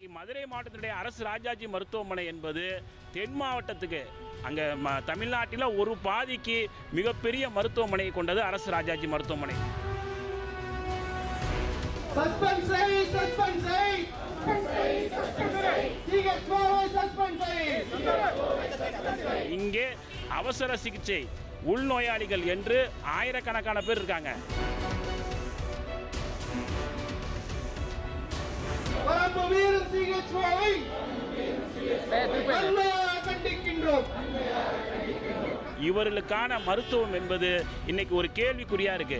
மதுரை மாவட்டத்தினுடைய அரசு ராஜாஜி மருத்துவமனை என்பது தென் மாவட்டத்துக்கு அங்கே ம தமிழ்நாட்டில் ஒரு பாதிக்கு மிகப்பெரிய மருத்துவமனையை கொண்டது அரசு ராஜாஜி மருத்துவமனை சஸ்பெண்ட் செய் சஸ்பெண்ட் செய் சிஎஸ்ஓவை சஸ்பெண்ட் செய் இங்கே அவசர சிகிச்சை உள்நோயாளிகள் என்று ஆயிரக்கணக்கான பேர் இருக்காங்க வரம்பு மீறும் சிஎஸ்ஓவை வன்மையாக கண்டிக்கின்றோம் இவர்களுக்கான மருத்துவம் என்பது இன்னைக்கு ஒரு கேள்விக்குறியா இருக்கு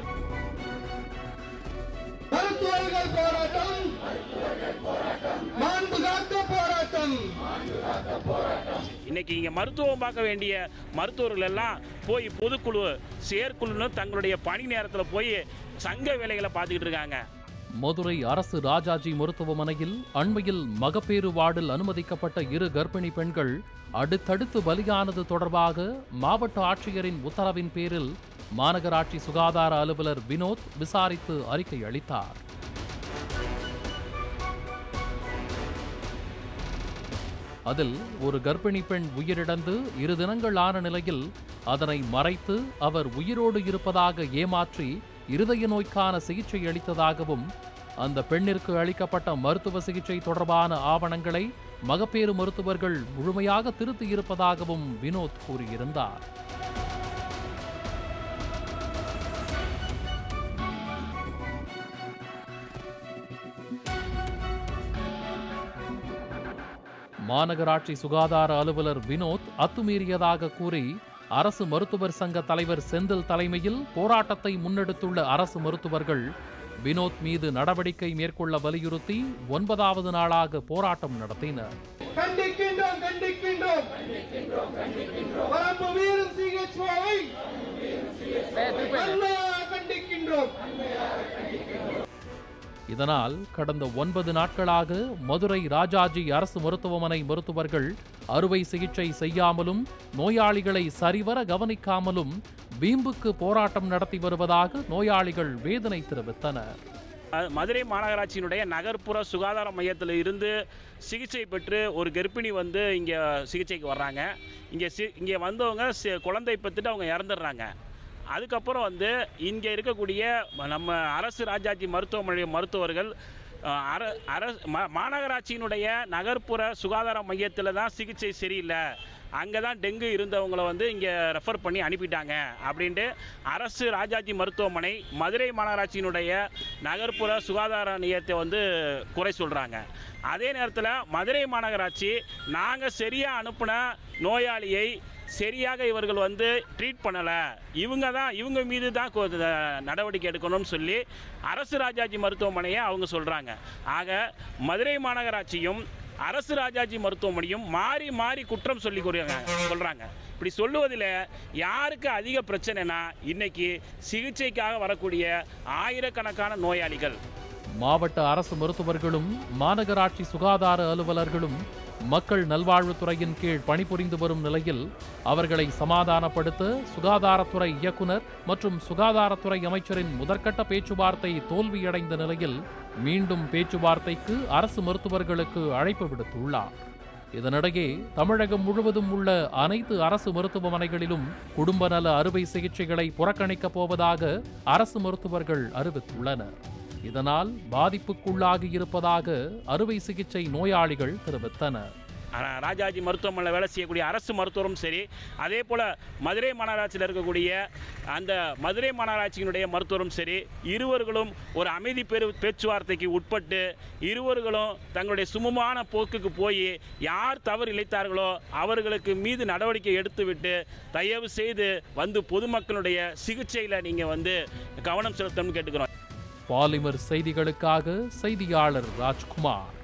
மருத்துவர்கள் போராட்டம் மாண்பு காத்த போராட்டம் இன்னைக்கு இங்கே மருத்துவம் பார்க்க வேண்டிய மருத்துவர்கள் எல்லாம் போய் பொதுக்குழு செயற்குழுன்னு தங்களுடைய பணி நேரத்தில் போய் சங்க வேலைகளை பார்த்துக்கிட்டு இருக்காங்க மதுரை அரசு ராஜாஜி மருத்துவமனையில் அண்மையில் மகப்பேறு வார்டில் அனுமதிக்கப்பட்ட இரு கர்ப்பிணி பெண்கள் அடுத்தடுத்து பலியானது தொடர்பாக மாவட்ட ஆட்சியரின் உத்தரவின் பேரில் மாநகராட்சி சுகாதார அலுவலர் வினோத் விசாரித்து அறிக்கை அளித்தார் அதில் ஒரு கர்ப்பிணி பெண் உயிரிழந்து இரு தினங்கள் ஆன நிலையில் அதனை மறைத்து அவர் உயிரோடு இருப்பதாக ஏமாற்றி இருதய நோய்க்கான சிகிச்சை அளித்ததாகவும் அந்த பெண்ணிற்கு அளிக்கப்பட்ட மருத்துவ சிகிச்சை தொடர்பான ஆவணங்களை மகப்பேறு மருத்துவர்கள் முழுமையாக திருத்தி இருப்பதாகவும் வினோத் கூறியிருந்தார் மாநகராட்சி சுகாதார அலுவலர் வினோத் அத்துமீறியதாக கூறி அரசு மருத்துவர் சங்க தலைவர் செந்தில் தலைமையில் போராட்டத்தை முன்னெடுத்துள்ள அரசு மருத்துவர்கள் வினோத் மீது நடவடிக்கை மேற்கொள்ள வலியுறுத்தி ஒன்பதாவது நாளாக போராட்டம் நடத்தினர் கண்டிக்கின்றோம் கண்டிக்கின்றோம் வரம்பு மீறும் சிஎஸ்ஓவை வன்மையாக கண்டிக்கின்றோம் இதனால் கடந்த ஒன்பது நாட்களாக மதுரை ராஜாஜி அரசு மருத்துவமனை மருத்துவர்கள் அறுவை சிகிச்சை செய்யாமலும் நோயாளிகளை சரிவர கவனிக்காமலும் வீம்புக்கு போராட்டம் நடத்தி வருவதாக நோயாளிகள் வேதனை தெரிவித்தனர் அஹ் மதுரை மாநகராட்சியினுடைய நகர்ப்புற சுகாதார மையத்தில் இருந்து சிகிச்சை பெற்று ஒரு கர்ப்பிணி வந்து இங்கே சிகிச்சைக்கு வர்றாங்க இங்கே சி இங்கே வந்தவங்க சி- குழந்தை பெற்றுட்டு அவங்க இறந்துடுறாங்க அதுக்கப்புறம் வந்து இங்கே இருக்கக்கூடிய நம்ம அரசு ராஜாஜி மருத்துவமனை மருத்துவர்கள் அஹ், அர அரசு மா மாநகராட்சியினுடைய நகர்ப்புற சுகாதார மையத்தில் தான் சிகிச்சை சரியில்லை அங்கே தான் டெங்கு இருந்தவங்கள வந்து இங்கே ரெஃபர் பண்ணி அனுப்பிட்டாங்க அப்படின்ட்டு அரசு ராஜாஜி மருத்துவமனை மதுரை மாநகராட்சியினுடைய நகர்ப்புற சுகாதார நிலையத்தை வந்து குறை சொல்கிறாங்க அதே நேரத்தில் மதுரை மாநகராட்சி நாங்கள் சரியாக அனுப்பின நோயாளியை சரியாக இவர்கள் வந்து ட்ரீட் பண்ணலை இவங்க தான் இவங்க மீது தான் கொ- நடவடிக்கை எடுக்கணும்னு சொல்லி அரசு ராஜாஜி மருத்துவமனையை அவங்க சொல்கிறாங்க ஆக மதுரை மாநகராட்சியும் அரசு ராஜாஜி மருத்துவமனையும் மாறி மாறி குற்றம் சொல்லி சொல்கிறாங்க இப்படி சொல்லுவதில் யாருக்கு அதிக பிரச்சனைனா இன்னைக்கு சிகிச்சைக்காக வரக்கூடிய ஆயிரக்கணக்கான நோயாளிகள் மாவட்ட அரசு மருத்துவர்களும் மாநகராட்சி சுகாதார அலுவலர்களும் மக்கள் நல்வாழ்வுத்துறையின் கீழ் பணிபுரிந்து வரும் நிலையில் அவர்களை சமாதானப்படுத்த சுகாதாரத்துறை இயக்குனர் மற்றும் சுகாதாரத்துறை அமைச்சரின் முதற்கட்ட பேச்சுவார்த்தை தோல்வியடைந்த நிலையில் மீண்டும் பேச்சுவார்த்தைக்கு அரசு மருத்துவர்களுக்கு அழைப்பு விடுத்துள்ளார் இதனிடையே தமிழகம் முழுவதும் உள்ள அனைத்து அரசு மருத்துவமனைகளிலும் குடும்ப நல அறுவை சிகிச்சைகளை புறக்கணிக்கப் போவதாக அரசு மருத்துவர்கள் அறிவித்துள்ளனர் இதனால் பாதிப்புக்குள்ளாகி இருப்பதாக அறுவை சிகிச்சை நோயாளிகள் தெரிவித்தனர் ஆனா, ராஜாஜி மருத்துவமனையில் வேலை செய்யக்கூடிய அரசு மருத்துவரும் சரி அதே போல் மதுரை மாநகராட்சியில் இருக்கக்கூடிய அந்த மதுரை மாநகராட்சியினுடைய மருத்துவரும் சரி இருவர்களும் ஒரு அமைதி பெரு பேச்சுவார்த்தைக்கு உட்பட்டு இருவர்களும் தங்களுடைய சுமமான போக்குக்கு போய் யார் தவறு இழைத்தார்களோ அவர்களுக்கு மீது நடவடிக்கை எடுத்துவிட்டு தயவு செய்து வந்து பொதுமக்களுடைய சிகிச்சையில் நீங்கள் வந்து கவனம் செலுத்தணும்னு கேட்டுக்கிறோம் பாலிமர் செய்திகளுக்காக செய்தியாளர் ராஜ்குமார்